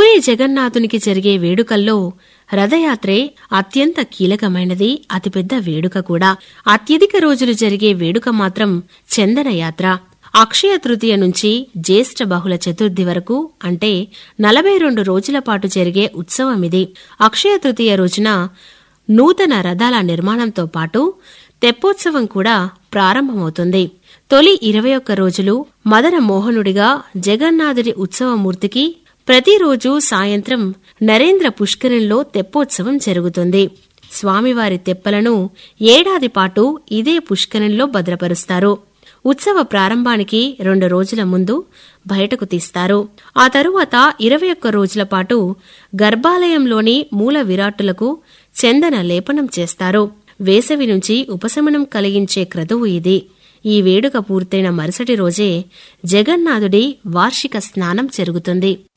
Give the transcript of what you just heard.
పూరీ జగన్నాథునికి జరిగే వేడుకల్లో రథయాత్రే అత్యంత కీలకమైనది అతిపెద్ద వేడుక కూడా అత్యధిక రోజులు జరిగే వేడుక మాత్రం చందనయాత్ర అక్షయ తృతీయ నుంచి జ్యేష్ఠ బహుళ చతుర్థి వరకు అంటే నలభై రెండు రోజుల పాటు జరిగే ఉత్సవమిది అక్షయ తృతీయ రోజున నూతన రథాల నిర్మాణంతో పాటు తెప్పోత్సవం కూడా ప్రారంభమవుతుంది తొలి ఇరవై ఒక్క రోజులు మదన మోహనుడిగా జగన్నాథుడి ఉత్సవమూర్తికి ప్రతిరోజు సాయంత్రం నరేంద్ర పుష్కరంలో తెప్పోత్సవం జరుగుతుంది స్వామివారి తెప్పలను ఏడాది పాటు ఇదే పుష్కరంలో భద్రపరుస్తారు ఉత్సవ ప్రారంభానికి రెండు రోజుల ముందు బయటకు తీస్తారు ఆ తరువాత ఇరవై ఒక్క రోజుల పాటు గర్భాలయంలోని మూల విరాట్టులకు చందన లేపనం చేస్తారు వేసవి నుంచి ఉపశమనం కలిగించే క్రతువు ఇది ఈ వేడుక పూర్తయిన మరుసటి రోజే జగన్నాథుడి వార్షిక స్నానం జరుగుతుంది